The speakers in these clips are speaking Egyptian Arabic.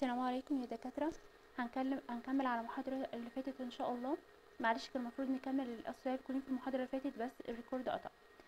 السلام عليكم يا دكاترة هنكلم هنكمل على المحاضرة اللي فاتت ان شاء الله معلش كان المفروض نكمل الاسئله الكلين في المحاضرة اللي فاتت بس الريكورد قطع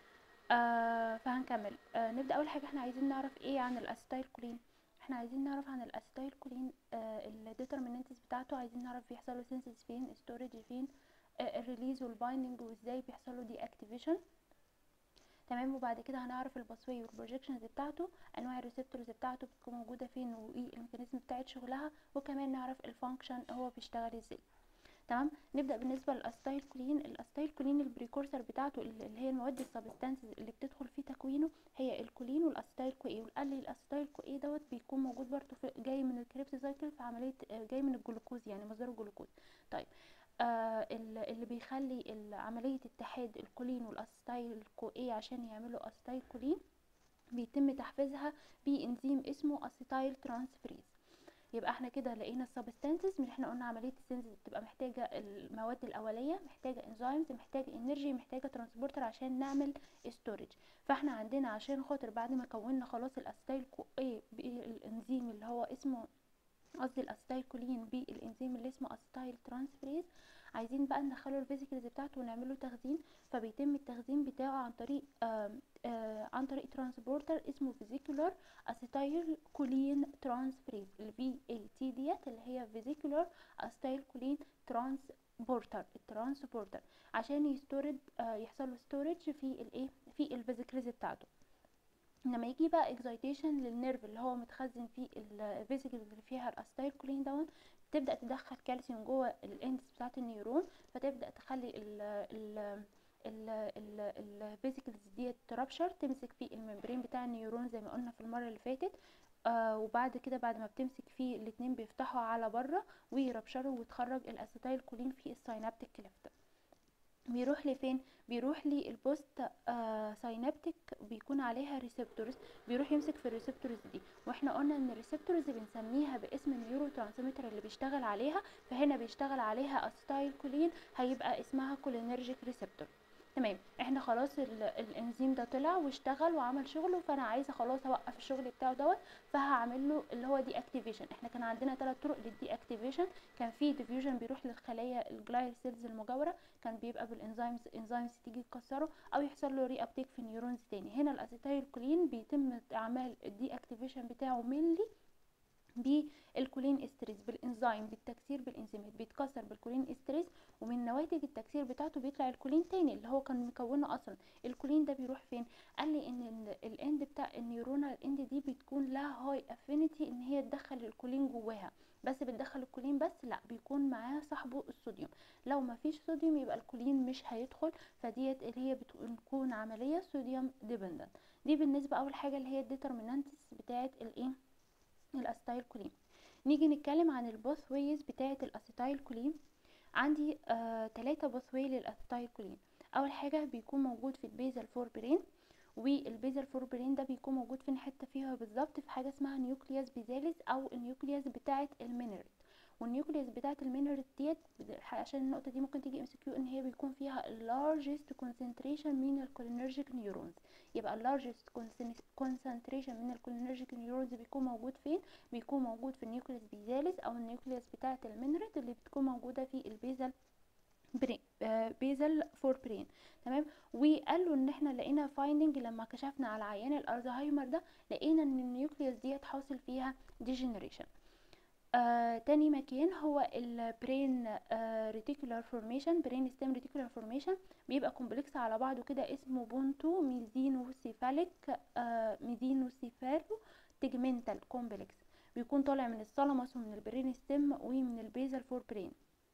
آه فهنكمل آه نبدأ اول حاجة احنا عايزين نعرف ايه عن الاسيتايل كولين احنا عايزين نعرف عن الاسيتايل كولين آه الديترمينانتس بتاعته عايزين نعرف بيحصل له سينسز فين ستورج فين آه الريليز والبايندنج وازاي بيحصل له دي اكتيفيشن تمام وبعد كده هنعرف الباسواي والبروجكشنز بتاعته انواع الريسبتورز بتاعته بتكون موجوده فين وايه الميكانيزم بتاعت شغلها وكمان نعرف الفانكشن هو بيشتغل ازاي تمام نبدا بالنسبه للاستايل كولين الاستايل كولين البريكورسر بتاعته اللي هي المواد السبستانسز اللي بتدخل في تكوينه هي الكولين والاستايل كو اي وقال لي الاستايل كو اي دوت بيكون موجود برضه جاي من الكريبس سايكل في عمليه جاي من الجلوكوز يعني مصدر الجلوكوز طيب آه اللي بيخلي عملية اتحاد الكولين والاسيتايل كو اي عشان يعملوا اسيتايل كولين بيتم تحفيزها بانزيم اسمه اسيتايل ترانسفريز يبقى احنا كده لقينا السبستانسز من احنا قلنا عمليه السينثيز بتبقى محتاجه المواد الاوليه محتاجه انزيمز محتاجه انرجي محتاجه ترانسبورتر عشان نعمل ستورج فاحنا عندنا عشان خاطر بعد ما كونا خلاص الاسيتايل كو اي بالانزيم اللي هو اسمه قصدي الاسيتايل كولين بالانزيم اللي اسمه اسيتايل ترانسفريز عايزين بقى ندخله الفيزيكلز بتاعته ونعمله تخزين فبيتم التخزين بتاعه عن طريق آآ آآ عن طريق ترانسبورتر اسمه فيزيكولار اسيتايل كولين ترانسفريز الفي اي تي ديت اللي هي فيزيكولار اسيتايل كولين ترانسبورتر الترانسبورتر عشان يستورد يحصل له ستورج في الايه في الفيزيكلز بتاعته لما يجي بقى اكزايتيشن للنيرف اللي هو متخزن فيه الفيزيكلز اللي فيها الاسيتايل كولين دون تبدا تدخل كالسيوم جوه الاندس بتاعه النيورون فتبدا تخلي ال ال الفيزيكلز ديت ترابشر تمسك في الممبرين بتاع النيورون زي ما قلنا في المره اللي فاتت آه وبعد كده بعد ما بتمسك فيه الاتنين بيفتحوا على بره ويربشروا وتخرج الاسيتايل كولين في الساينابتيك كليفت بيروح لفين بيروح للبوست آه ساينابتيك بيكون عليها ريسبتورز بيروح يمسك في الريسبتورز دي واحنا قلنا ان الريسبتورز بنسميها باسم النيورو ترانسميتر اللي بيشتغل عليها فهنا بيشتغل عليها اسيتايل كولين هيبقى اسمها كولينرجيك ريسبتور تمام احنا خلاص الانزيم ده طلع واشتغل وعمل شغله فانا عايزه خلاص اوقف الشغل بتاعه دوت فهعمل له اللي هو دي اكتيفيشن احنا كان عندنا ثلاث طرق للدي اكتيفيشن كان في ديفيوجن بيروح للخلايا الجلايل سيلز المجاوره كان بيبقى بالانزيمز انزيمز تيجي تكسره او يحصل له ري ابتيك في نيورونز تاني هنا الاسيتايل كولين بيتم اعمال الدي اكتيفيشن بتاعه مينلي بالكولين استريس بالانزيم بالتكسير بالانزيمات بيتكسر بالكولين استريس ومن نواتج التكسير بتاعته بيطلع الكولين تاني اللي هو كان مكونه اصلا الكولين ده بيروح فين قال لي ان الاند بتاع النيورونال اند دي بتكون لها هاي افينيتي ان هي تدخل الكولين جواها بس بتدخل الكولين بس لا بيكون معاه صاحبه الصوديوم لو ما فيش صوديوم يبقى الكولين مش هيدخل فديت اللي هي بتكون عمليه صوديوم ديبندنت دي بالنسبه اول حاجه اللي هي الديترمينانتس بتاعه الايه الاسيتايل كولين نيجي نتكلم عن البوث ويز بتاعه الاسيتايل كولين عندي آه تلاتة بوث واي للاسيتايل كولين اول حاجه بيكون موجود في البيزل فور برين والبيزل فور برين ده بيكون موجود فين حته فيها بالظبط في حاجه اسمها نيوكليوس بيزاليس او النيوكليوس بتاعه المينرال والنيوكليوس بتاعه المينرال ديت عشان النقطه دي ممكن تيجي ام سي كيو ان هي بيكون فيها اللارجست كونسنتريشن من الكولينرجيك نيورونز يبقى اللارجست كونسنتريشن من الكولينرجيك نيورونز بيكون موجود فين بيكون موجود في النيوكليوس بيزاليس او النيوكليوس بتاعه المينرال اللي بتكون موجوده في البيزل برين آه بيزل فور برين تمام وقالوا ان احنا لقينا فايندنج لما كشفنا على عيان الالزهايمر ده لقينا ان النيوكليوس ديت حاصل فيها ديجنريشن آه تاني مكان هو البرين آه ريتيكولار فورميشن برين ستيم ريتيكولار فورميشن بيبقى كومبلكس على بعضه كده اسمه بونتو ميزينوسيفاليك آه ميزينوسيفالو تيجمنتال كومبلكس بيكون طالع من الثالاموس ومن البرين ستيم ومن البيزل فور برين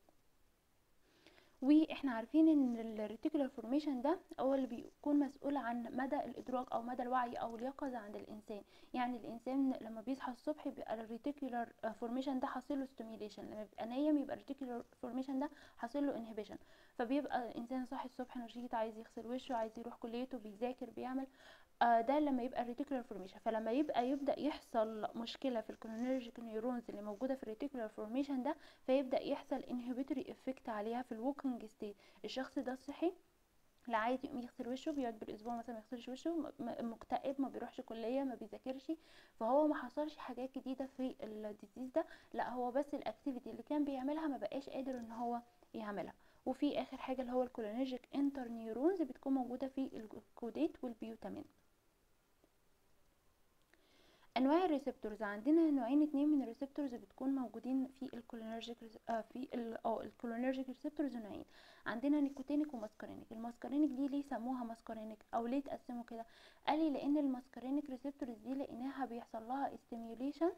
واحنا عارفين ان الريتيكولار فورميشن ده هو اللي بيكون مسؤول عن مدى الادراك او مدى الوعي او اليقظه عند الانسان يعني الانسان لما بيصحى الصبح بيبقى الريتيكولار فورميشن ده حاصل له ستيميوليشن لما بيبقى نايم يبقى الريتيكولار فورميشن ده حاصل له انهبيشن فبيبقى الانسان صاحي الصبح نشيط عايز يغسل وشه عايز يروح كليته بيذاكر بيعمل آه ده لما يبقى الريتيكولار فورميشن فلما يبقى يبدا يحصل مشكله في الكولينرجيك نيورونز اللي موجوده في الريتيكولار فورميشن ده فيبدا يحصل انهبيتوري افكت عليها في الووكينج ستيت الشخص ده صحي لا عايز يقوم يغسل وشه بيقعد بالاسبوع مثلا ما يغسلش وشه م- م- مكتئب ما بيروحش كليه ما بيذاكرش فهو ما حصلش حاجات جديده في الديزيز ده لا هو بس الاكتيفيتي اللي كان بيعملها ما بقاش قادر ان هو يعملها وفي اخر حاجه اللي هو الكولينرجيك انتر نيورونز بتكون موجوده في الكوديت والبيوتامين انواع الريسبتورز عندنا نوعين اتنين من الريسبتورز بتكون موجودين في الكولينرجيك آه في ال اه الكولينرجيك ريسبتورز نوعين عندنا نيكوتينيك وماسكارينيك الماسكارينيك دي ليه سموها ماسكارينيك او ليه تقسموا كده قال لي لان الماسكارينيك ريسبتورز دي لقيناها بيحصل لها استيميوليشن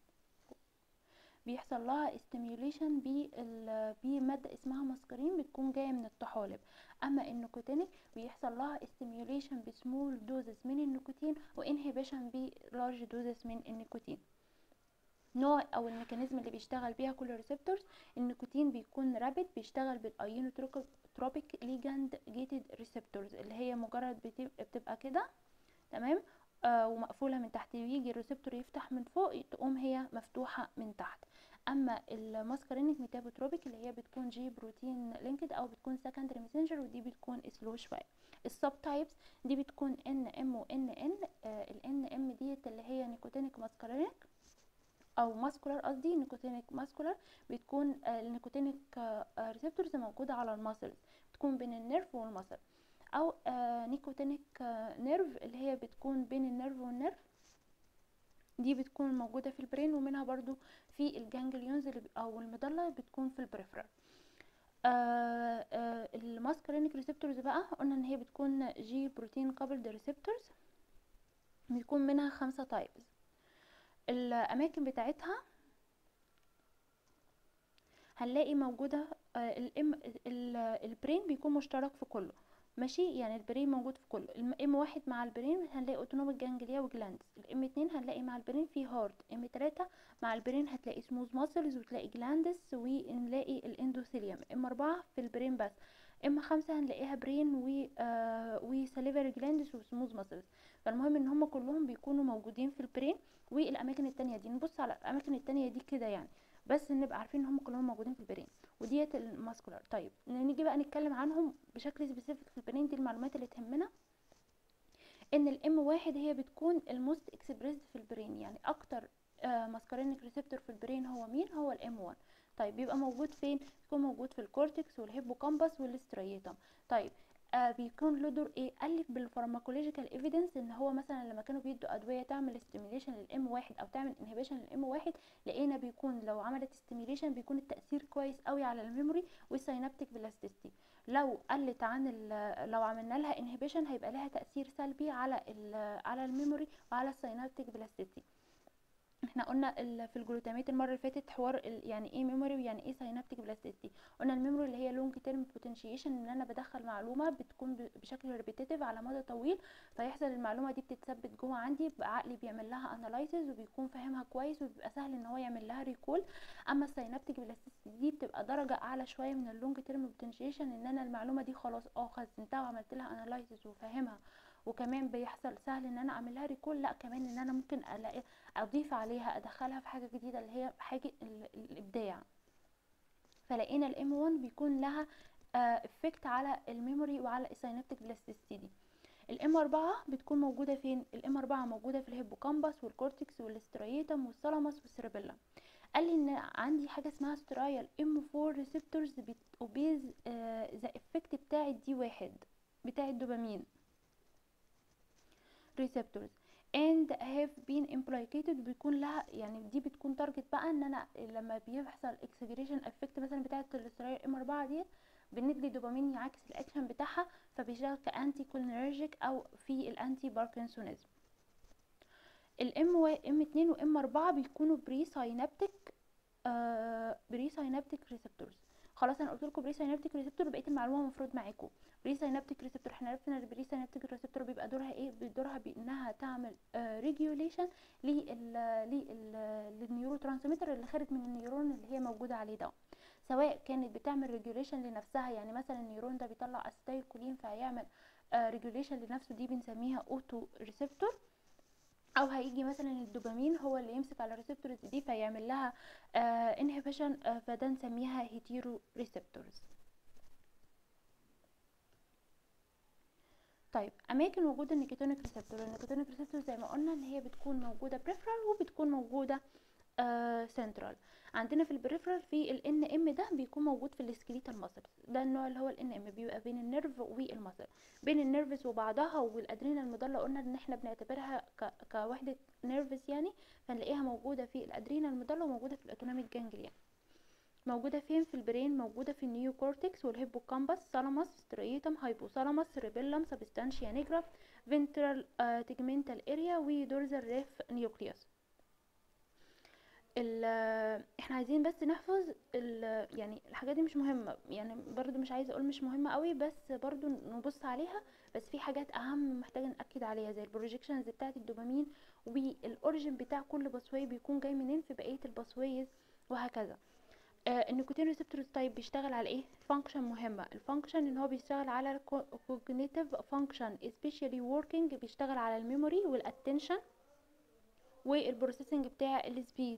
بيحصل لها استيميوليشن بماده اسمها ماسكارين بتكون جايه من الطحالب اما النيكوتينيك بيحصل لها استيميوليشن بسمول دوزز من النيكوتين وانهبيشن بلارج دوزز من النيكوتين نوع او الميكانيزم اللي بيشتغل بيها كل الريسبتورز النيكوتين بيكون رابid بيشتغل بالايونوتروبيك ليجاند جيتد ريسبتورز اللي هي مجرد بتب- بتبقى كده تمام آه ومقفوله من تحت يجي الريسبتور يفتح من فوق تقوم هي مفتوحه من تحت اما الماسكارينيك ميتابوتروبيك اللي هي بتكون جي بروتين لينكد او بتكون سكندري ميسنجر ودي بتكون سلو شويه السب تايبس دي بتكون ان ام وان ان الان ام ديت اللي هي نيكوتينيك ماسكارينيك او ماسكولار قصدي نيكوتينيك ماسكولار بتكون آه، النيكوتينيك ريسبتورز موجوده على الماسلز بتكون بين النيرف والمسل او آه، نيكوتينيك آه، نيرف اللي هي بتكون بين النيرف والنيرف دي بتكون موجوده في البرين ومنها برضو في الجانجليونز اللي ب- او المضله بتكون في البريفرال آه آه الماسكارينيك ريسبتورز بقى قلنا ان هي بتكون جي بروتين كابلد ريسبتورز بيكون منها خمسة تايبز الاماكن بتاعتها هنلاقي موجودة آه، الام ال- البرين بيكون مشترك في كله ماشي يعني البرين موجود في كله الام واحد مع البرين هنلاقي اوتونوميك جانجليا وجلاندز الام اتنين هنلاقي مع البرين في هارد ام تلاتة مع البرين هتلاقي سموث ماسلز وتلاقي جلاندس ونلاقي الاندوثيليوم ام اربعة في البرين بس ام خمسة هنلاقيها برين و آه وساليفري جلاندس وسموث ماسلز فالمهم ان هم كلهم بيكونوا موجودين في البرين والاماكن التانية دي نبص على الاماكن التانية دي كده يعني بس نبقى عارفين ان هم كلهم موجودين في البرين وديت الماسكولار طيب نيجي بقى نتكلم عنهم بشكل سبيسيفيك في البرين دي المعلومات اللي تهمنا ان الام واحد هي بتكون الموست اكسبريسد في البرين يعني اكتر آه ماسكارينيك ريسبتور في البرين هو مين هو الام 1 طيب بيبقى موجود فين بيكون موجود في الكورتكس والهيبوكامبس والاستريتم طيب آه بيكون له دور ايه قال لك بالفارماكولوجيكال ايفيدنس ان هو مثلا لما كانوا بيدوا ادويه تعمل ستيميليشن للام واحد او تعمل انهبيشن للام واحد لقينا بيكون لو عملت ستيميليشن بيكون التاثير كويس قوي على الميموري والسينابتيك بلاستيستي لو قلت عن ال- لو عملنا لها انهبيشن هيبقى لها تاثير سلبي على ال- على الميموري وعلى السينابتيك بلاستيستي احنا قلنا ال- في الجلوتاميت المره اللي فاتت حوار ال- يعني ايه ميموري ويعني ايه سينابتيك بلاستيستي قلنا الميموري اللي هي لونج تيرم بوتنشيشن ان انا بدخل معلومه بتكون ب- بشكل ريبيتيتيف على مدى طويل فيحصل المعلومه دي بتتثبت جوه عندي بقى عقلي بيعمل لها انالايسز وبيكون فاهمها كويس وبيبقى سهل ان هو يعمل لها ريكول اما السينابتيك بلاستيستي دي بتبقى درجه اعلى شويه من اللونج تيرم بوتنشيشن ان انا المعلومه دي خلاص اه خزنتها وعملت لها انالايسز وفاهمها وكمان بيحصل سهل ان انا اعمل لها ريكول لا كمان ان انا ممكن الاقي اضيف عليها ادخلها في حاجه جديده اللي هي حاجه ال- الابداع فلقينا الام 1 بيكون لها افكت على الميموري وعلى السينابتيك بلاستيستي دي الام 4 بتكون موجوده فين الام 4 موجوده في الهيبوكامبس والكورتكس والاستريتم والثالاموس والسيربيلم قال لي ان عندي حاجه اسمها سترايال ام 4 ريسبتورز اوبيز ذا افكت بتاع الدي واحد بتاع الدوبامين receptors and have been implicated بيكون لها يعني دي بتكون تارجت بقى ان انا لما بيحصل exaggeration effect مثلا بتاعه الاسترايل ام 4 ديت بندي دوبامين يعكس الاكشن بتاعها فبيشتغل كانتي كولينرجيك او في الانتي باركنسونيزم الام و ام 2 وام 4 بيكونوا بري ساينابتيك آه بري ساينابتيك ريسبتورز خلاص انا قلت لكم بري ساينابتيك ريسبتور بقيه المعلومه المفروض معاكم بري ساينابتيك ريسبتور احنا عرفنا ان البري ساينابتيك ريسبتور بيبقى دورها ايه دورها بانها تعمل ريجوليشن للنيورو ترانسميتر اللي خارج من النيورون اللي هي موجوده عليه ده سواء كانت بتعمل ريجوليشن لنفسها يعني مثلا النيورون ده بيطلع اسيتايل كولين فهيعمل ريجوليشن لنفسه دي بنسميها اوتو ريسبتور او هيجي مثلا الدوبامين هو اللي يمسك على الريسبتورز دي فيعمل لها انهبيشن آه فده نسميها هيتيرو ريسبتورز طيب اماكن وجود النيكوتينيك ريسبتور النيكوتينيك ريسبتور زي ما قلنا ان هي بتكون موجوده بريفرال وبتكون موجوده سنترال آه عندنا في البريفرال في الان ام ده بيكون موجود في السكليتال ماسل ده النوع اللي هو الان ام بيبقى بين النيرف والماسل بين النيرفز وبعضها والادرينال المضله قلنا ان احنا بنعتبرها ك... كوحده نيرفز يعني فنلاقيها موجوده في الادرينال المضله وموجوده في الاوتونوميك جانجليا موجوده فين في البرين موجوده في النيو كورتكس والهيبوكامبس ثالاموس ستريتم هايبوثالاموس ريبيلم سبستانشيا نيجرا فينترال تيجمنتال اريا ودورزال ريف نيوكليوس احنا عايزين بس نحفظ يعني الحاجات دي مش مهمه يعني برضو مش عايزه اقول مش مهمه قوي بس برضو نبص عليها بس في حاجات اهم محتاجه ناكد عليها زي البروجيكشنز بتاعه الدوبامين والاوريجين بتاع كل باسواي بيكون جاي منين في بقيه الباسويز وهكذا آه النيكوتين ريسبتورز طيب بيشتغل على ايه فانكشن مهمه الفانكشن ان هو بيشتغل على الكوجنيتيف فانكشن especially working بيشتغل على الميموري والاتنشن والبروسيسنج بتاع السبيد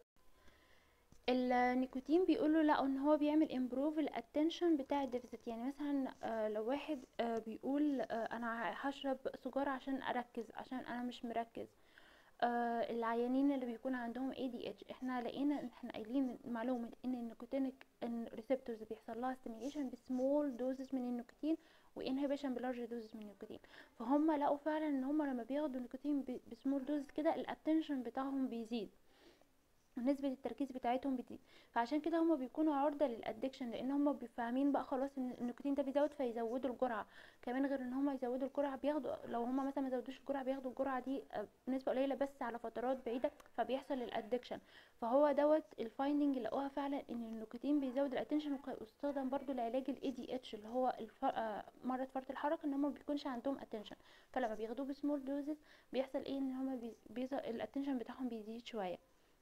النيكوتين بيقولوا لا ان هو بيعمل امبروف الاتنشن بتاع الديفيسيت يعني مثلا آه لو واحد آه بيقول آه انا هشرب سجارة عشان اركز عشان انا مش مركز آه العيانين اللي بيكون عندهم ADH احنا لقينا ان احنا قايلين معلومة ان النيكوتينيك ريسبتورز بيحصل لها ستيميليشن بسمول دوزز من النيكوتين وانهبيشن بلارج دوزز من النيكوتين فهم لقوا فعلا ان هم لما بياخدوا النيكوتين بسمول دوزز كده الاتنشن بتاعهم بيزيد ونسبة التركيز بتاعتهم بتزيد فعشان كده هما بيكونوا عرضة للادكشن لان هما فاهمين بقى خلاص ان النيكوتين ده بيزود فيزودوا الجرعة كمان غير ان هما يزودوا الجرعة بياخدوا لو هما مثلا ما زودوش الجرعة بياخدوا الجرعة دي بنسبة قليلة بس على فترات بعيدة فبيحصل الادكشن فهو دوت الفايندنج اللي لقوها فعلا ان النيكوتين بيزود الاتنشن ويستخدم برضو لعلاج الاي دي اتش اللي هو مرض فرط الحركة ان هما ما بيكونش عندهم اتنشن فلما بياخدوه بسمول دوزز بيحصل ايه ان هما بيزا الاتنشن بتاعهم بيزيد شوية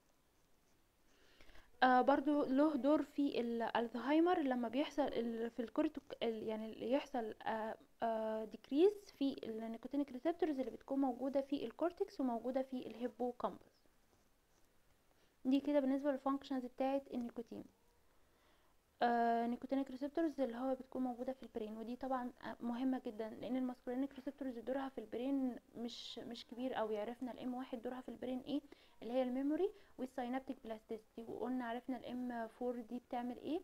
آه برضو له دور في الالزهايمر لما بيحصل في الكورتو يعني يحصل آه آه ديكريز في النيكوتينيك ريسبتورز اللي بتكون موجوده في الكورتكس وموجوده في الهيبو كامبس دي كده بالنسبه للفانكشنز بتاعه النيكوتين آه نيكوتينيك ريسبتورز اللي هو بتكون موجوده في البرين ودي طبعا مهمه جدا لان الماسكولينيك ريسبتورز دورها في البرين مش مش كبير قوي عرفنا الام واحد دورها في البرين ايه اللي هي الميموري والساينابتيك بلاستيسيتي وقلنا عرفنا الام 4 دي بتعمل ايه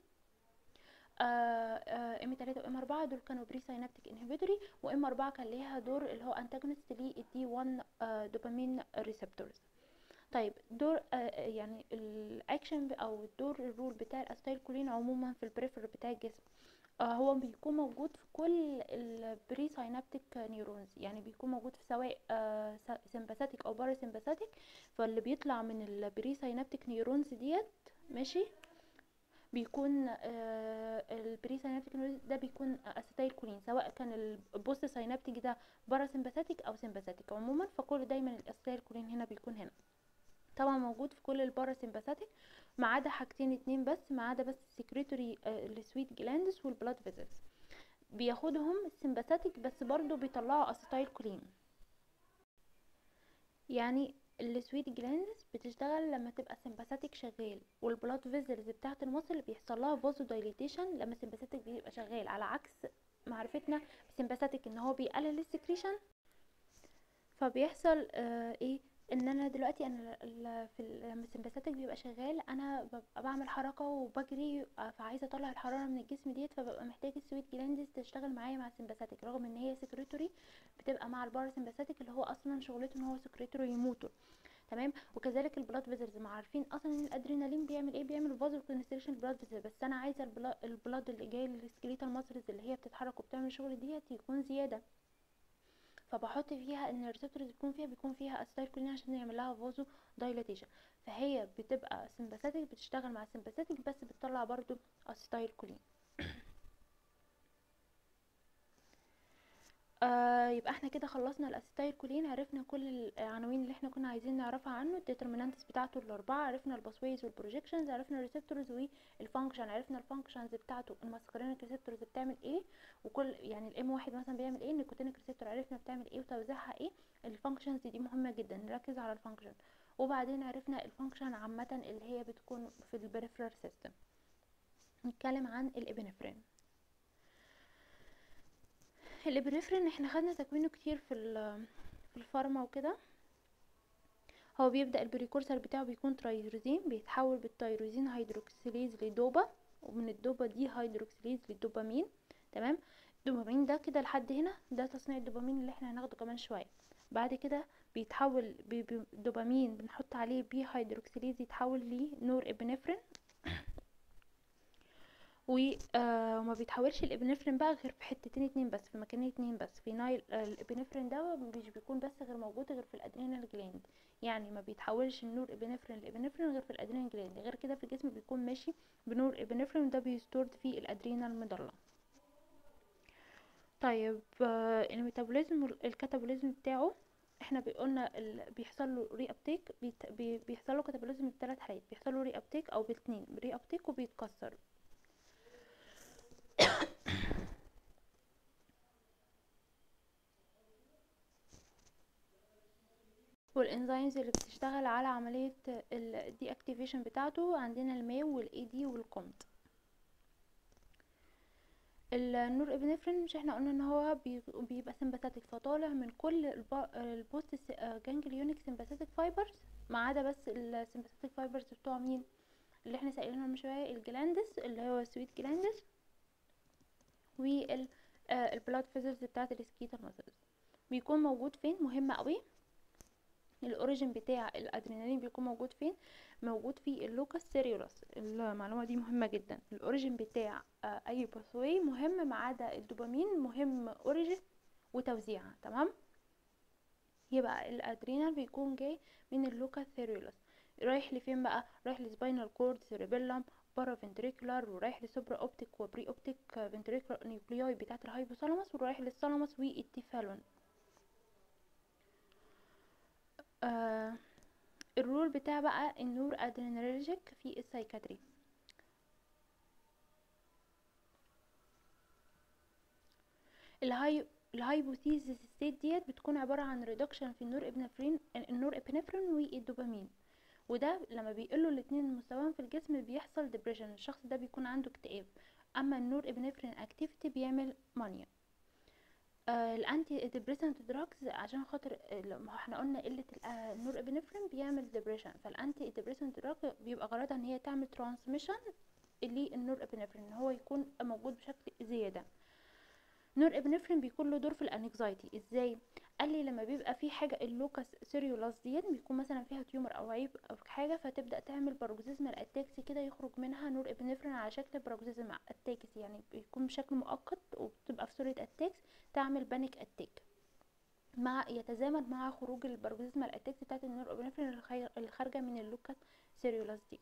ام 3 وام 4 دول كانوا بري ساينابتيك انهبيتوري وام 4 كان ليها دور اللي هو انتاجونست للدي 1 دوبامين ريسبتورز طيب دور آه يعني الاكشن او الدور الرول بتاع الاسيتايل كولين عموما في البريفر بتاع الجسم آه هو بيكون موجود في كل البري ساينابتيك نيورونز يعني بيكون موجود في سواء آه سمباثيك او باراسمباثيك فاللي بيطلع من البري ساينابتيك نيورونز ديت ماشي بيكون آه البري ساينابتيك ده بيكون اسيتايل كولين سواء كان البوست ساينابتيك ده باراسمباثيك او سمباثيك عموما فكل دايما الاسيتايل كولين هنا بيكون هنا طبعا موجود في كل الباراسمباثيك ما عدا حاجتين اتنين بس ما عدا بس السكريتوري السويت جلاندز والبلاد فيزلز بياخدهم السمباثيك بس برضو بيطلعوا اسيتايل كولين يعني السويت جلاندز بتشتغل لما تبقى سمباثيك شغال والبلاد فيزلز بتاعه المصل بيحصل لها فازو دايليتيشن لما السمباثيك بيبقى شغال على عكس معرفتنا بسمباثيك ان هو بيقلل السكريشن فبيحصل آه ايه ان انا دلوقتي انا في لما السمباثيك بيبقى شغال انا ببقى بعمل حركه وبجري فعايزه اطلع الحراره من الجسم ديت فببقى محتاج السويت جلاندز تشتغل معايا مع السمباثيك رغم ان هي سكريتوري بتبقى مع الباراسمباثيك اللي هو اصلا شغلته ان هو سكريتوري موتور تمام وكذلك البلاد فيزلز ما عارفين اصلا ان الادرينالين بيعمل ايه بيعمل فازو كونستريكشن البلاد فيزل بس انا عايزه البلاد اللي جاي للسكليتال ماسلز اللي هي بتتحرك وبتعمل الشغل ديت يكون زياده فبحط فيها ان الريسبتورز بيكون فيها بيكون فيها اسيتايل كولين عشان يعمل لها فازو دايلاتيشن فهي بتبقى سمباثيك بتشتغل مع السمباثيك بس بتطلع برضو اسيتايل كولين آه يبقى احنا كده خلصنا الاسيتايل كولين عرفنا كل العناوين اللي احنا كنا عايزين نعرفها عنه الديترمينانتس بتاعته الاربعه عرفنا الباسويز والبروجكشنز عرفنا الريسبتورز والفانكشن عرفنا الفانكشنز بتاعته الماسكارينيك ريسبتورز بتعمل ايه وكل يعني الام واحد مثلا بيعمل ايه النيكوتينيك ريسبتور عرفنا بتعمل ايه وتوزيعها ايه الفانكشنز دي مهمه جدا نركز على الفانكشن وبعدين عرفنا الفانكشن عامه اللي هي بتكون في البريفرال سيستم نتكلم عن الابنفرين الابنفرين احنا خدنا تكوينه كتير في ال- في الفارما وكده هو بيبدأ البريكورسر بتاعه بيكون ترايروزين بيتحول بالتيروزين هيدروكسيليز لدوبا ومن الدوبا دي هيدروكسيليز للدوبامين تمام الدوبامين ده كده لحد هنا ده تصنيع الدوبامين اللي احنا هناخده كمان شويه بعد كده بيتحول بي- بي- الدوبامين بنحط عليه بي هيدروكسيليز يتحول لنور ابنفرين و آه وما بيتحولش الابنفرين بقى غير في حتتين اتنين بس في مكانين اتنين بس في نايل آه الابنفرين ده مش بيكون بس غير موجود غير في الادرينال جلاند يعني ما بيتحولش النور ابنفرين لابنفرين غير في الادرينال جلاند غير كده في الجسم بيكون ماشي بنور ابنفرين ده بيستورد في الادرينال ميدالا طيب آه الميتابوليزم الكاتابوليزم بتاعه احنا قلنا ال... بيحصل له ري ابتيك بيت... بي... بيحصل له كاتابوليزم بثلاث حالات بيحصل له ري ابتيك او بالاثنين ري ابتيك وبيتكسر والانزيمز اللي بتشتغل على عملية الدي اكتيفيشن بتاعته عندنا الماو والاي دي والكومت النور ابنفرين مش احنا قلنا ان هو بي- بيبقى سمباثيك فطالع من كل الب- البوست جانجليونيك سمباثيك فايبرز ما عدا بس السمباثيك فايبرز بتوع مين اللي احنا سائلينهم من شويه الجلاندس اللي هو سويت جلاندس وال البلاد فيزلز بتاعه السكيتال ماسلز بيكون موجود فين مهم قوي الاوريجين بتاع الادرينالين بيكون موجود فين موجود في اللوكاس سيريولوس المعلومه دي مهمه جدا الاوريجين بتاع آه، اي باثوي مهم ما عدا الدوبامين مهم اوريجين وتوزيعها تمام يبقى الادرينال بيكون جاي من اللوكاس سيريولوس رايح لفين بقى رايح لسباينال كورد سيريبيلم بارا فنتريكولار ورايح لسوبرا اوبتيك وبري اوبتيك فنتريكولار نيوكليوي بتاعه الهايبوثالاموس ورايح للثالاموس والتيفالون آه الرول بتاع بقى النور ادرينالجيك في السايكاتري الهاي الهايبوثيسيس ستيت ديت بتكون عبارة عن ريدكشن في النور ابنفرين النور ابنفرين والدوبامين وده لما بيقلوا الاتنين مستواهم في الجسم بيحصل ديبريشن الشخص ده بيكون عنده اكتئاب اما النور ابنفرين اكتيفيتي بيعمل مانيا آه الانتي ديبريسنت دراجز عشان خاطر ال- ما هو احنا قلنا قله ال- آه، النور ابنفرين بيعمل ديبريشن فالانتي ديبريسنت دراج بيبقى غرضها ان هي تعمل ترانسميشن للنور ابنفرين ان هو يكون موجود بشكل زياده نور ابنفرين بيكون له دور في الانكزايتي ازاي قال لي لما بيبقى في حاجه اللوكاس سيريولاس ديت بيكون مثلا فيها تيومر او عيب او حاجه فتبدا تعمل باروكسيزمال اتاكس كده يخرج منها نور ابنفرين على شكل باروكسيزم اتاكس يعني بيكون بشكل مؤقت وبتبقى في صوره اتاكس تعمل بانيك اتاك مع يتزامن مع خروج الباروكسيزمال اتاكس بتاعت النور ابنفرين الخي- اللي خارجه من اللوكاس سيريولاس دي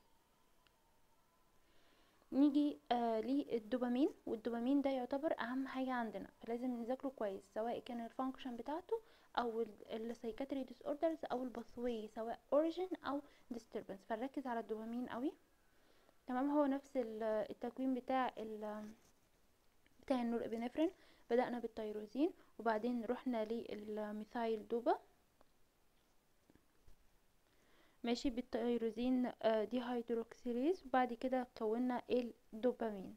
نيجي آه للدوبامين والدوبامين ده يعتبر اهم حاجه عندنا فلازم نذاكره كويس سواء كان الفانكشن بتاعته او السايكاتري ديس اوردرز او الباثوي سواء اوريجين او ديستربنس فنركز على الدوبامين قوي تمام هو نفس ال- التكوين بتاع ال بتاع النور ابنفرين بدأنا بالتيروزين وبعدين رحنا للميثايل دوبا ماشي بالتيروزين آه، دي هيدروكسيليز وبعد كده كونا الدوبامين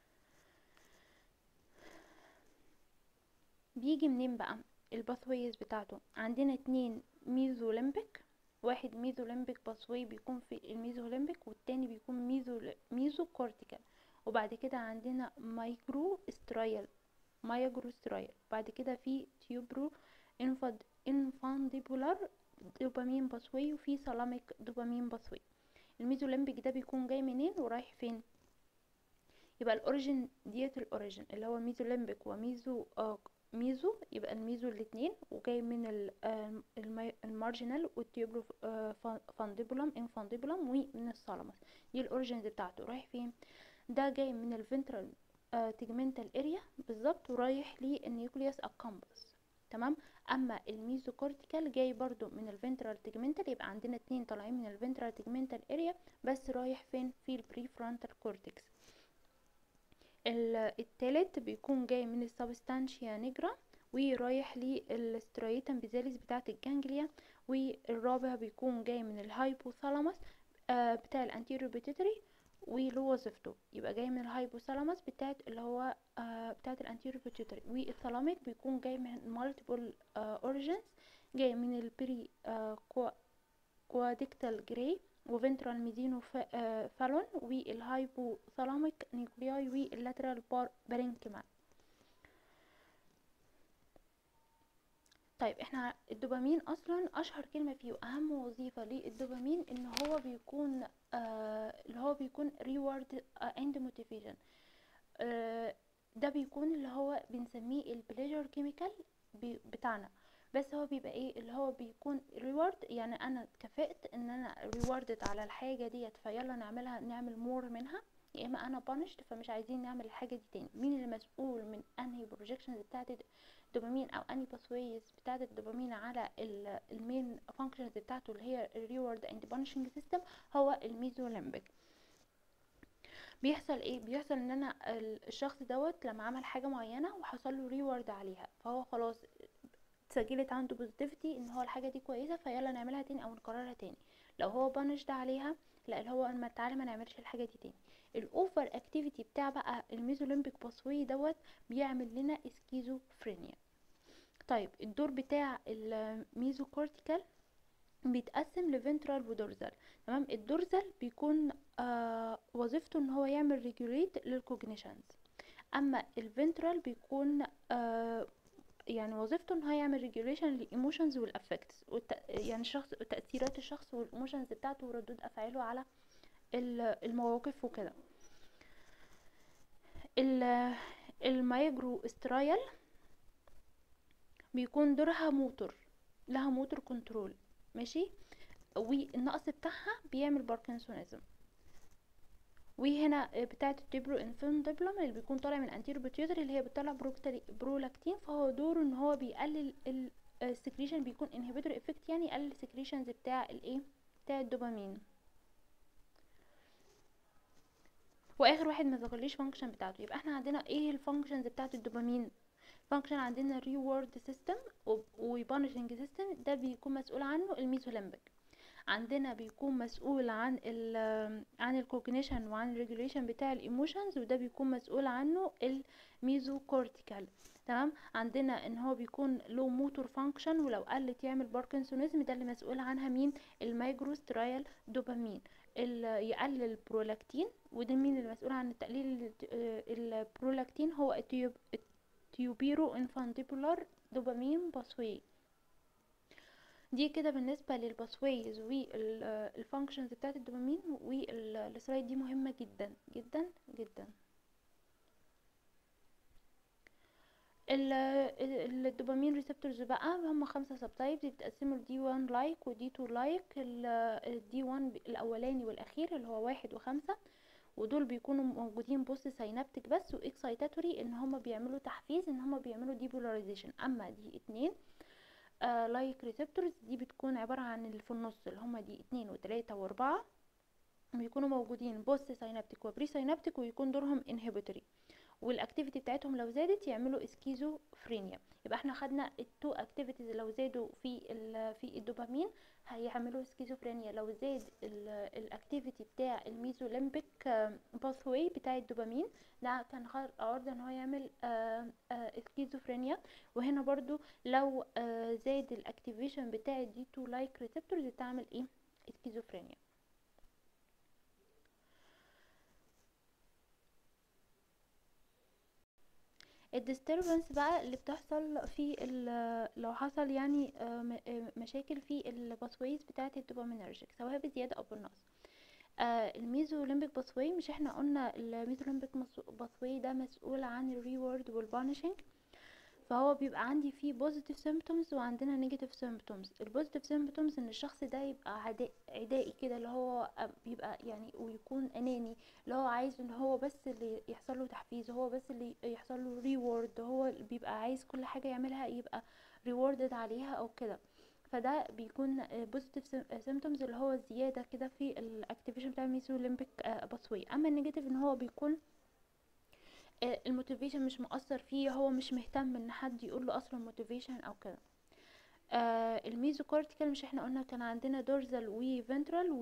بيجي منين بقى الباثويز بتاعته عندنا اتنين ميزوليمبيك واحد ميزوليمبيك باثوي بيكون في الميزوليمبيك والتاني بيكون ميزو ميزو كورتيكال وبعد كده عندنا مايكرو استرايل مايجرو استرايل بعد كده في تيوبرو انفاد انفانديبولار دوبامين باثوي وفي سلاميك دوبامين باثوي الميزوليمبيك ده بيكون جاي منين ورايح فين يبقى الاوريجين ديت الاوريجين اللي هو ميزوليمبيك وميزو آه ميزو يبقى الميزو الاتنين وجاي من ال- آه المي- المارجينال والتيوبرو آه فان- فانديبولم انفانديبولم ومن الثالاموس دي الاوريجينز بتاعته رايح فين ده جاي من الفنترال تيجمنتال اريا بالظبط ورايح للنيوكليوس اكامبس تمام اما الميزوكورتيكال جاي برضو من الفنترال تيجمنتال يبقى عندنا اتنين طالعين من الفنترال تيجمنتال اريا بس رايح فين في البري فرونتال كورتكس ال- التالت بيكون جاي من السبستانشيا نيجرا ورايح للسترايتم بيزاليس بتاعة الجانجليا والرابع بيكون جاي من الهايبوثالاموس آه، بتاع الانتيريو بيتيتري وله وظيفته يبقى جاي من الهايبوثالاموس بتاعت اللي هو آه بتاعت الانتيريور بيتيوتري والثالاميك بيكون جاي من مالتيبل اوريجينز جاي من البري آه كواديكتال جراي وفنترال ميدينو فالون والهايبوثالاميك نيوكلياي واللاترال بارينكيما طيب احنا الدوبامين اصلا اشهر كلمه فيه واهم وظيفه للدوبامين ان هو بيكون آه اللي هو بيكون ريورد اند موتيفيشن ده بيكون اللي هو بنسميه البليجر كيميكال بتاعنا بس هو بيبقى ايه اللي هو بيكون ريورد يعني انا اتكافئت ان انا ريوردد على الحاجه ديت فيلا نعملها نعمل مور منها يا اما انا بانشت فمش عايزين نعمل الحاجه دي تاني مين المسؤول من انهي بروجكشنز بتاعت الدوبامين او انهي باثويز بتاعت الدوبامين على المين فانكشنز بتاعته اللي هي الريورد اند بانشنج سيستم هو الميزوليمبيك بيحصل ايه بيحصل ان انا الشخص دوت لما عمل حاجه معينه وحصل له ريورد عليها فهو خلاص اتسجلت عنده بوزيتيفيتي ان هو الحاجه دي كويسه فيلا نعملها تاني او نكررها تاني لو هو بانشد عليها لا اللي هو ما تعالى ما نعملش الحاجه دي تاني الاوفر اكتيفيتي بتاع بقى الميزوليمبيك باسوي دوت بيعمل لنا اسكيزوفرينيا طيب الدور بتاع الميزوكورتيكال بيتقسم لفنترال ودورزال تمام الدورزال بيكون آه وظيفته ان هو يعمل ريجوليت للكوجنيشنز اما الفنترال بيكون آه يعني وظيفته ان هو يعمل ريجوليشن للايموشنز والافكتس يعني الشخص تاثيرات الشخص والايموشنز بتاعته وردود افعاله على المواقف وكده المايجرو استرايل بيكون دورها موتور لها موتور كنترول ماشي والنقص بتاعها بيعمل باركنسونيزم وهنا بتاعه التبرو انفيرم دبلوم اللي بيكون طالع من الانتيرو بيتيوتري اللي هي بتطلع برولاكتين فهو دوره ان هو بيقلل السكريشن بيكون انهبيتور افكت يعني يقلل السكريشنز بتاع الايه بتاع الدوبامين واخر واحد ما ذكرليش فانكشن بتاعته يبقى احنا عندنا ايه الفانكشنز بتاعه الدوبامين فانكشن عندنا ريورد سيستم وبانشنج سيستم ده بيكون مسؤول عنه الميزوليمبيك عندنا بيكون مسؤول عن ال عن الكوجنيشن وعن الريجوليشن بتاع الايموشنز وده بيكون مسؤول عنه الميزوكورتيكال تمام عندنا ان هو بيكون له موتور فانكشن ولو قلت يعمل باركنسونيزم ده اللي مسؤول عنها مين المايجروسترايال دوبامين يقلل البرولاكتين وده مين المسؤول عن تقليل البرولاكتين هو التيوب تيوبيرو انفانتيبولار دوبامين باسوي دي كده بالنسبه للباسويز والفانكشنز بتاعت الدوبامين والسلايد دي مهمه جدا جدا جدا الدوبامين ريسبتورز بقى هم خمسة سب تايبس بيتقسموا لدي 1 لايك ودي 2 لايك الدي 1 الاولاني والاخير اللي هو واحد وخمسة ودول بيكونوا موجودين بوست ساينابتيك بس واكسايتاتوري ان هما بيعملوا تحفيز ان هما بيعملوا ديبولاريزيشن اما دي اتنين لايك uh, ريسبتورز دي بتكون عبارة عن اللي في النص اللي هما دي اتنين وتلاتة واربعة بيكونوا موجودين بوست ساينابتيك وبري ساينابتيك ويكون دورهم انهبيتوري والاكتيفيتي بتاعتهم لو زادت يعملوا اسكيزوفرينيا يبقى احنا خدنا التو اكتيفيتيز لو زادوا في في الدوبامين هيعملوا سكيزوفرينيا لو زاد الاكتيفيتي بتاع الميزوليمبيك باثوي بتاع الدوبامين ده كان عرضة ان هو يعمل سكيزوفرينيا وهنا برضو لو زاد الاكتيفيشن بتاع الدي 2 لايك ريسبتورز بتعمل ايه سكيزوفرينيا الديستربنس بقى اللي بتحصل في لو حصل يعني مشاكل في الباسويز بتاعه الدوبامينرجيك سواء بزياده او بالنقص الميزوليمبيك باسوي مش احنا قلنا الميزوليمبيك باسوي ده مسؤول عن الريورد والبانشنج فهو بيبقى عندي فيه بوزيتيف سيمبتومز وعندنا نيجاتيف سيمبتومز البوزيتيف سيمبتومز ان الشخص ده يبقى عدائي, عدائي كده اللي هو بيبقى يعني ويكون اناني اللي هو عايز ان هو بس اللي يحصل له تحفيز هو بس اللي يحصل له ريورد هو بيبقى عايز كل حاجه يعملها يبقى ريوردد عليها او كده فده بيكون بوزيتيف سيمبتومز اللي هو زياده كده في الاكتيفيشن بتاع الميزوليمبيك باسوي اما النيجاتيف ان هو بيكون الموتيفيشن مش مؤثر فيه هو مش مهتم ان حد يقول له اصلا موتيفيشن او كده آه الميزوكورتيكال مش احنا قلنا كان عندنا دورزال وفنترال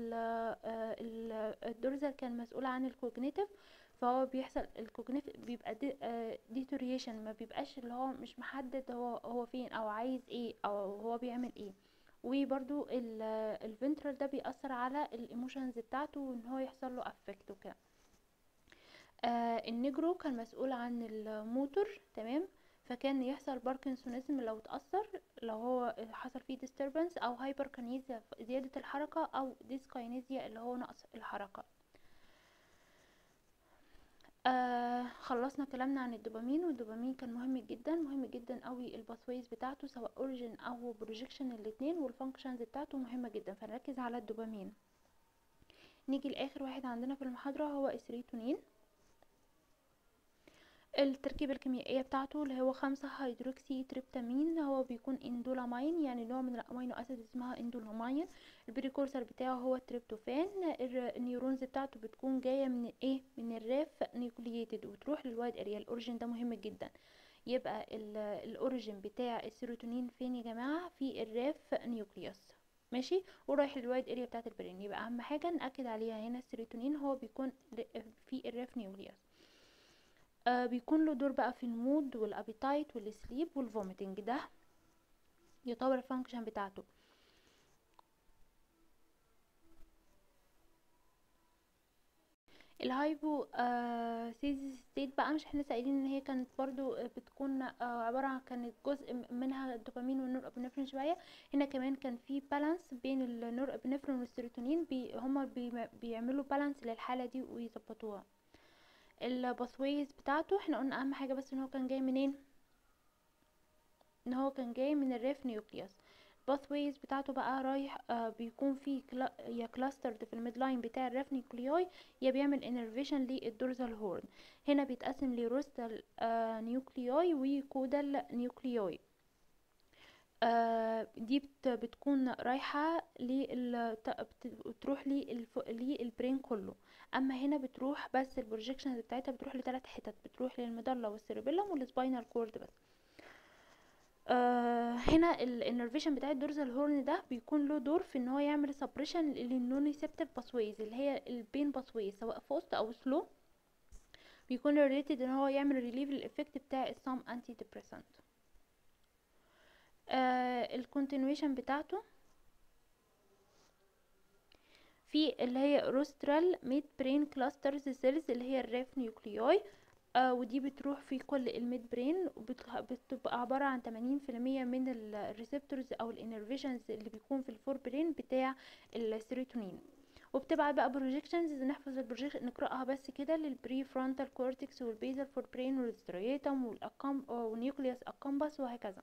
والدورزال كان مسؤول عن الكوجنيتيف فهو بيحصل الكوجنيتيف بيبقى دي ديتوريشن ما بيبقاش اللي هو مش محدد هو هو فين او عايز ايه او هو بيعمل ايه وبرضو الفنترال ده بيأثر على الايموشنز بتاعته وان هو يحصل له افكت وكده آه النجرو كان مسؤول عن الموتور تمام فكان يحصل باركنسونيزم لو اتأثر لو هو حصل فيه disturbance او هايبركنيزيا زيادة الحركة او ديسكاينيزيا اللي هو نقص الحركة آه خلصنا كلامنا عن الدوبامين والدوبامين كان مهم جدا مهم جدا قوي الباثويز بتاعته سواء اوريجين او بروجيكشن الاتنين والفانكشنز بتاعته مهمة جدا فنركز على الدوبامين نيجي لاخر واحد عندنا في المحاضرة هو السيروتونين التركيبة الكيميائية بتاعته اللي هو خمسة هيدروكسي تريبتامين هو بيكون اندولامين يعني نوع من الامينو اسيد اسمها اندولامين البريكورسر بتاعه هو التريبتوفان النيورونز بتاعته بتكون جاية من ايه من الراف نيوكلييتد وتروح للوايد اريا الاوريجين ده مهم جدا يبقى الاوريجين بتاع السيروتونين فين يا جماعة في الراف نيوكليوس ماشي ورايح للوايد اريا بتاعت البرين يبقى اهم حاجة نأكد عليها هنا السيروتونين هو بيكون في الراف نيوكليوس آه بيكون له دور بقى في المود والابيتايت والسليب والفوميتنج ده يعتبر الفانكشن بتاعته الهايبو آه سيزيس ستيت بقى مش احنا سائلين ان هي كانت برضو بتكون آه عبارة عن كانت جزء منها الدوبامين والنور ابنفرين شوية هنا كمان كان في بالانس بين النور ابنفرين والسيروتونين بي هما بي بيعملوا بالانس للحالة دي ويظبطوها الباثويز بتاعته احنا قلنا اهم حاجه بس ان هو كان جاي منين ان هو كان جاي من الريف نيوكليوس الباثويز بتاعته بقى رايح آه بيكون في كلا يا كلاسترد في الميد لاين بتاع الريف نيوكليوي يا بيعمل انرفيشن للدورزال هورن هنا بيتقسم لروستال آه نيوكليوي وكودال نيوكليوي آه دي بت بتكون رايحة لل بتروح للبرين كله اما هنا بتروح بس البروجيكشنز بتاعتها بتروح لثلاث حتت بتروح للمدلة والسيربيلم والسباينال كورد بس آه هنا الانرفيشن بتاع الدورزال هورن ده بيكون له دور في ان هو يعمل سبريشن للنونيسبتيف باسويز اللي هي البين باسويز سواء فوست او سلو بيكون ريليتد ان هو يعمل ريليف الافكت بتاع السام انتي ديبريسنت آه الكونتينويشن بتاعته في اللي هي روسترال ميد برين كلاسترز سيلز اللي هي الريف نيوكليوي آه ودي بتروح في كل الميد برين وبتبقى عبارة عن 80% من الريسبتورز او الانرفيشنز اللي بيكون في الفور برين بتاع السيروتونين وبتبعت بقى بروجيكشنز نحفظ البروجيكشن نقراها بس كده للبري فرونتال كورتكس والبيزل فور برين والستريتم والاكم والنيوكليوس اكامبس وهكذا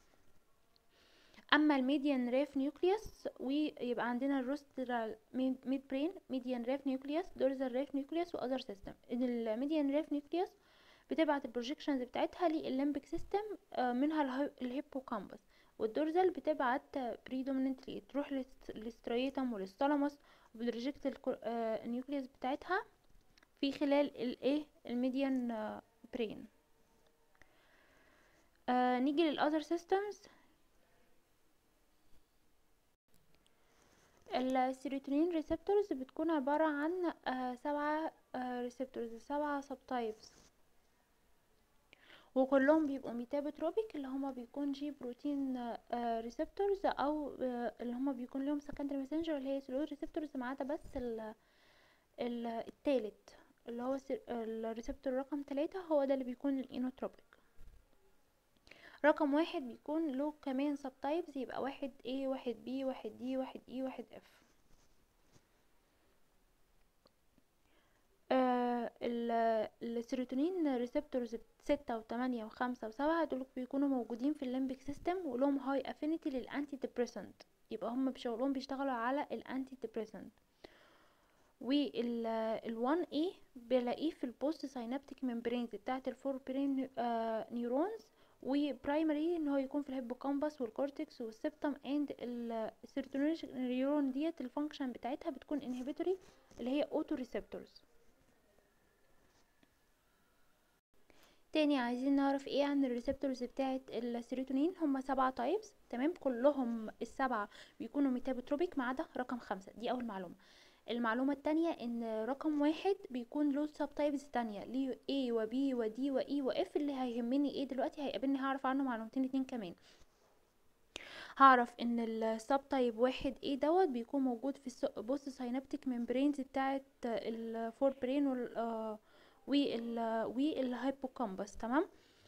اما الميديان ريف نيوكليوس ويبقى عندنا الروسترال ميد برين ميديان ريف نيوكليوس دورزال ريف نيوكليوس واذر سيستم الميديان ريف نيوكليوس بتبعت البروجيكشنز بتاعتها للليمبك سيستم منها الهيبوكامبس والدورزال بتبعت بريدوميننتلي تروح للستريتم والثالاموس وبترجكت النيوكليوس بتاعتها في خلال الايه الميديان برين آه نيجي للاذر سيستمز السيروتونين ريسبتورز بتكون عبارة عن آه سبعة آه ريسبتورز سبعة سب تايبس وكلهم بيبقوا ميتابوتروبيك اللي هما بيكون جي بروتين آه ريسبتورز او اللي هما بيكون لهم سكندري ماسنجر اللي هي سلو ريسبتورز ما عدا بس ال ال التالت اللي هو الريسبتور رقم تلاتة هو ده اللي بيكون الانوتروبيك رقم واحد بيكون له كمان سب تايبس يبقى واحد A واحد B واحد D واحد E واحد F آه السيروتونين ريسبتورز ستة وتمانية وخمسة وسبعة دول بيكونوا موجودين في الليمبيك سيستم ولهم هاي افينيتي للانتي ديبريسنت يبقى هم بشغلهم بيشتغلوا على الانتي ديبريسنت وال 1 A بلاقيه في البوست ساينابتيك ممبرينز بتاعت الفور برين آه نيورونز وبرايمري ان هو يكون في الهيبوكامبس والكورتكس والسبتم اند السيروتونينرجيك نيورون ديت الفانكشن بتاعتها بتكون انهبيتوري اللي هي اوتو ريسبتورز تاني عايزين نعرف ايه عن الريسبتورز بتاعت السيروتونين هما سبعة تايبس تمام كلهم السبعة بيكونوا ميتابوتروبيك ما عدا رقم خمسة دي اول معلومة المعلومة التانية ان رقم واحد بيكون له سب تايبز تانية ليه A و B و D و E و F اللي هيهمني ايه دلوقتي هيقابلني هعرف عنه معلومتين اتنين كمان هعرف ان السب تايب واحد ايه دوت بيكون موجود في البوست ساينابتيك ممبرينز بتاعت الفور برين وال آه وال والهايبوكامبس تمام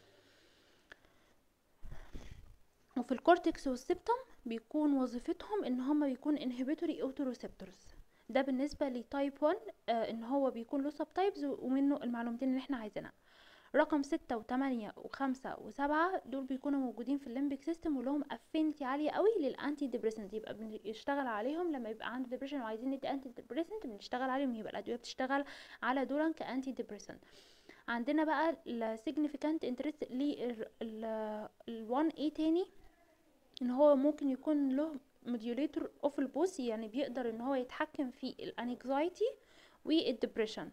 وفي الكورتكس والسبتم بيكون وظيفتهم ان هما بيكون انهبيتوري اوتوروسبتورز ده بالنسبه لتايب 1 آه ان هو بيكون له سب تايبز ومنه المعلومتين اللي احنا عايزينها رقم ستة وتمانية وخمسة وسبعة دول بيكونوا موجودين في الليمبيك سيستم ولهم افينيتي عالية قوي للانتي ديبريسنت يبقى بنشتغل عليهم لما يبقى عنده ديبريشن وعايزين ندي انتي ديبريسنت بنشتغل عليهم يبقى الادوية بتشتغل على دول كانتي ديبريسنت عندنا بقى السيجنيفيكانت انترست لل 1 ايه تاني ان هو ممكن يكون له موديوليتور اوف البوس يعني بيقدر ان هو يتحكم في الانكزايتي والدبريشن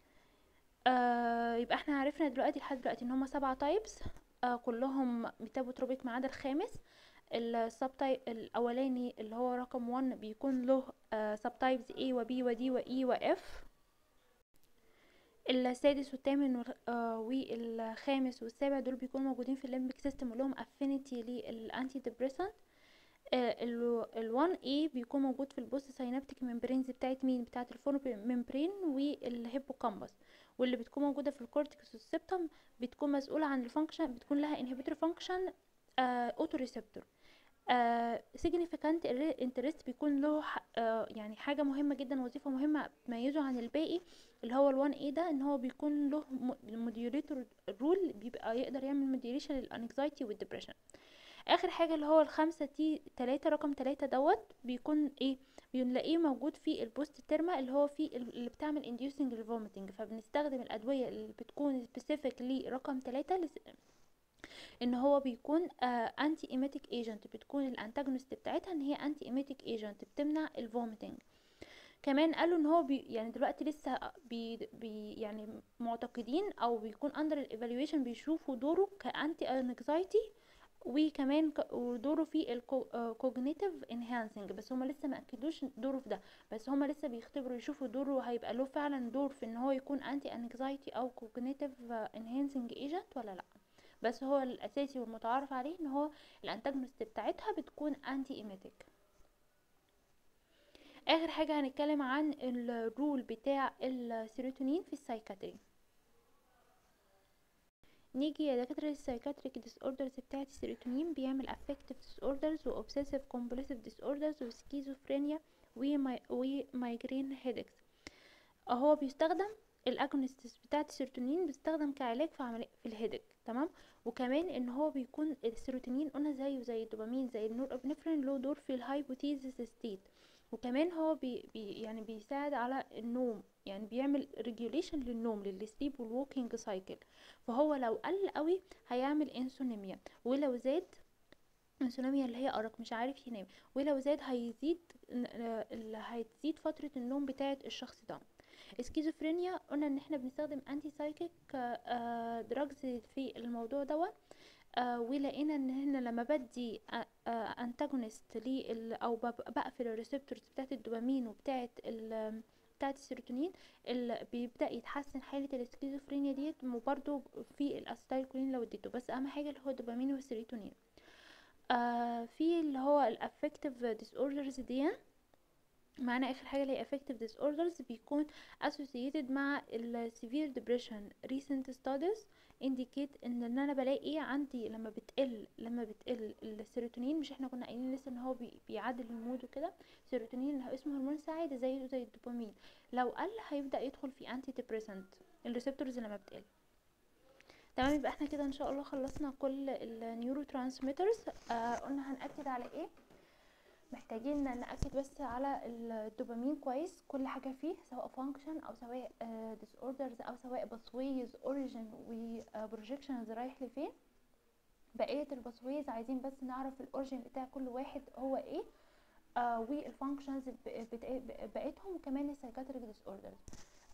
آه يبقى احنا عرفنا دلوقتي لحد دلوقتي ان هما سبعة تايبس آه كلهم ميتابوتروبيك ما عدا الخامس السب تايب الاولاني اللي هو رقم 1 بيكون له آه سب تايبس A و B و D و E و F السادس والثامن آه والخامس والسابع دول بيكونوا موجودين في الليمبيك سيستم ولهم افينيتي للانتي ديبريسنت ال 1 A بيكون موجود في البوست ساينابتيك ممبرينز بتاعت مين بتاعت الفور ممبرين والهيبوكامبس واللي بتكون موجوده في الكورتكس والسبتم بتكون مسؤوله عن الفانكشن بتكون لها انهبيتور فانكشن اوتو ريسبتور سيجنيفيكانت انترست بيكون له آه يعني حاجه مهمه جدا وظيفه مهمه تميزه عن الباقي اللي هو ال1 A ده ان هو بيكون له موديوليتور رول بيبقى يقدر يعمل موديوليشن للانكزايتي والدبريشن اخر حاجه اللي هو الخمسة تي تلاتة رقم تلاتة دوت بيكون ايه بنلاقيه موجود في البوست تيرما اللي هو في اللي بتعمل انديوسنج للفوميتنج فبنستخدم الادويه اللي بتكون سبيسيفيك لرقم تلاتة لس... ان هو بيكون انتي ايميتيك ايجنت بتكون الانتاجونست بتاعتها ان هي انتي ايميتيك ايجنت بتمنع الفوميتنج كمان قالوا ان هو بي يعني دلوقتي لسه بي, بي يعني معتقدين او بيكون اندر الايفالويشن بيشوفوا دوره كانتي انكزايتي وكمان دوره في الكوجنيتيف انهانسنج بس هما لسه ما اكدوش دوره في ده بس هما لسه بيختبروا يشوفوا دوره هيبقى له فعلا دور في ان هو يكون انتي انكزايتي او كوجنيتيف انهانسنج ايجنت ولا لا بس هو الاساسي والمتعارف عليه ان هو الانتاجونست بتاعتها بتكون انتي ايميتيك اخر حاجه هنتكلم عن الرول بتاع السيروتونين في السايكاتري نيجي يا دكاترة السايكاتريك ديس اوردرز بتاعت السيروتونين بيعمل افكتيف ديس اوردرز واوبسيسيف كومبulsive ديس اوردرز وسكيزوفرينيا ومايجرين هيدكس هو بيستخدم الاجونست بتاعت السيروتونين بيستخدم كعلاج في عملية في الهيدك تمام وكمان ان هو بيكون السيروتونين قلنا زيه زي الدوبامين زي النور ابنفرين له دور في الهايبوثيزيس ستيت وكمان هو بي بي يعني بيساعد على النوم يعني بيعمل ريجوليشن للنوم للسليب والووكينج سايكل فهو لو قل قوي هيعمل انسونيميا ولو زاد انسونيميا اللي هي ارق مش عارف ينام ولو زاد هيزيد هتزيد فترة النوم بتاعة الشخص ده السكيزوفرينيا قلنا ان احنا بنستخدم انتي سايكيك دراجز في الموضوع دوت آه ولقينا ان هنا لما بدي انتاجونست لي او بقفل الريسبتورز بتاعت الدوبامين وبتاعت بتاعت السيروتونين اللي بيبدا يتحسن حاله السكيزوفرينيا ديت وبرده في الاسيتايلكولين لو اديته بس اهم حاجه اللي هو الدوبامين والسيروتونين آه في اللي هو الافكتيف ديس اوردرز دي معانا اخر حاجه اللي هي affective disorders بيكون associated مع ال severe depression recent studies indicate ان ان انا بلاقي عندي لما بتقل لما بتقل السيروتونين مش احنا كنا قايلين لسه ان هو بي بيعدل المود وكده السيروتونين اللي هو اسمه هرمون سعاده زيه زي الدوبامين لو قل هيبدا يدخل في انتي ديبريسنت الريسبتورز لما بتقل تمام يبقى احنا كده ان شاء الله خلصنا كل النيورو ترانسميترز آه قلنا هنأكد على ايه محتاجين نأكد بس على الدوبامين كويس كل حاجة فيه سواء فانكشن او سواء ديس اوردرز او سواء باسويز اوريجين وبروجيكشنز رايح لفين بقية الباسويز عايزين بس نعرف الاوريجين بتاع كل واحد هو ايه آه والفانكشنز بتاعتهم وكمان السايكاتريك ديس اوردرز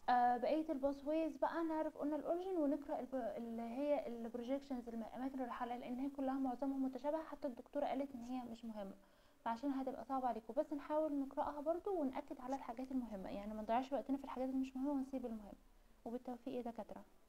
آه بقيه الباسويز بقى نعرف قلنا الاوريجين ونقرا الب... اللي هي البروجيكشنز الاماكن الرحلة لان هي كلها معظمها متشابهه حتى الدكتوره قالت ان هي مش مهمه فعشان هتبقى صعبة عليكم بس نحاول نقراها برضو ونأكد على الحاجات المهمة يعني ما نضيعش وقتنا في الحاجات اللي مش مهمة ونسيب المهم وبالتوفيق يا دكاترة